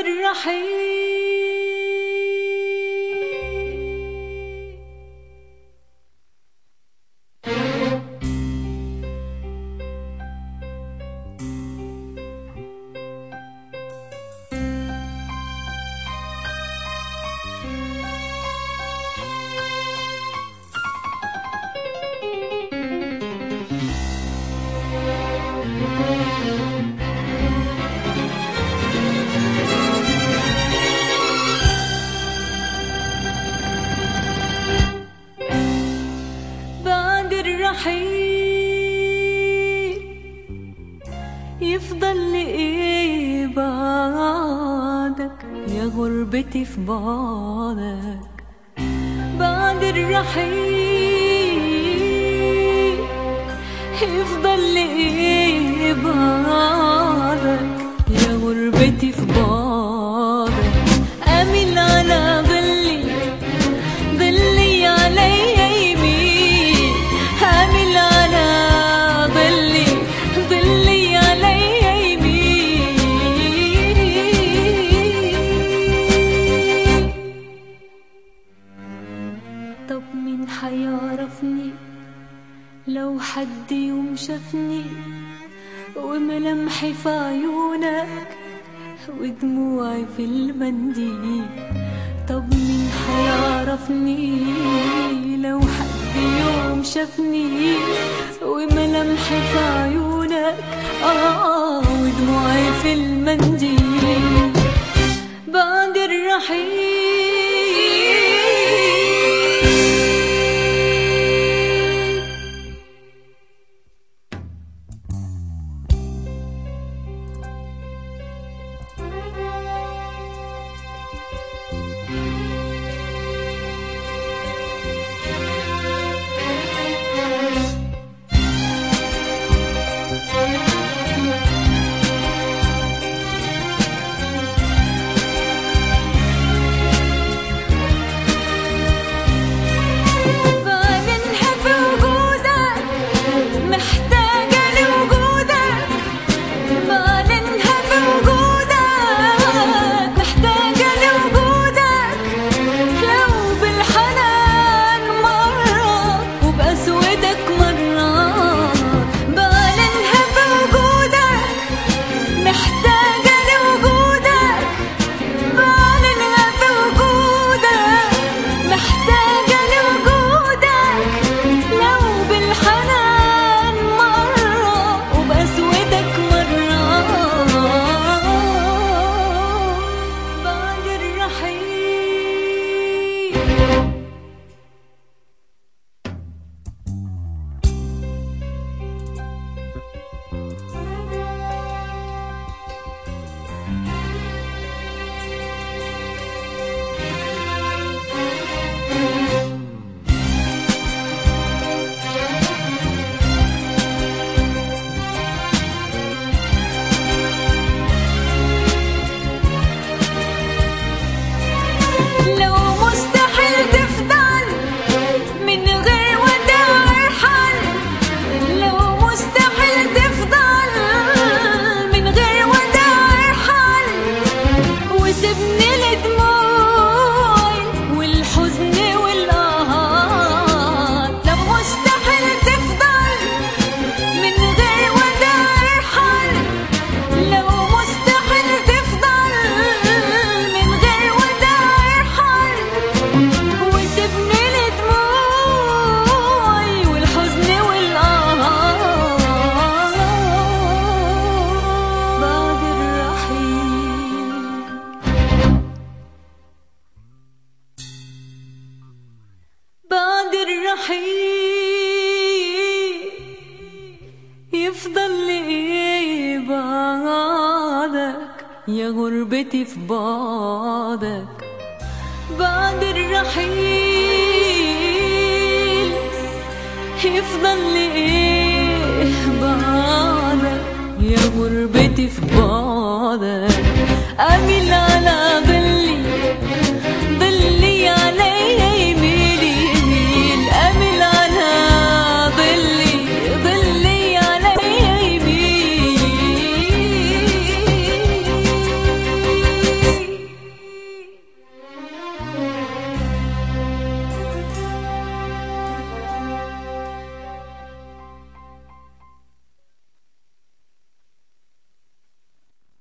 الرحيل بعد الرحيل يفضل لي ايه بعدك يا غربتي في بعدك بعد الرحيل يفضل لي ايه بعدك يا غربتي في بعدك اميل على ظلي ظلي علي يمين حامل على ظلي ظلي علي يمين طب مين حيعرفني لو حد يوم شافني وملامحي في عيونك ودموعي في المنديل طب مين حيعرفني لو حد يوم شافني وملامحي في عيونك آه ودموعي في المنديل بعد الرحيل بعدنها في وجودك محتاجة لوجودك بعدنها في وجودك محتاجة لوجودك لو بالحنان مرة وبقسوتك مرة بعدنها في وجودك محتاجة لوجودك بعلنها في وجودك محتاجة لوجودك لو بالحنان مرة وبقسوتك مرة بعد الرحيل لو مستحيل تفضل من غير وداع ارحل لو مستحيل تفضل من غير وداع ارحل وسيبني لدموعي والحزن والقهر لو مستحيل تفضل من غير وداع ارحل لو مستحيل تفضل من غير وداع ارحل وسيبني لدموعي والحزن والقهر بعد الرحيل بعد الرحيل يفضل لي ايه بعدك يا غربتي في بعدك بعد الرحيل يفضل لي ايه بعدك يا غربتي في بعدك اميل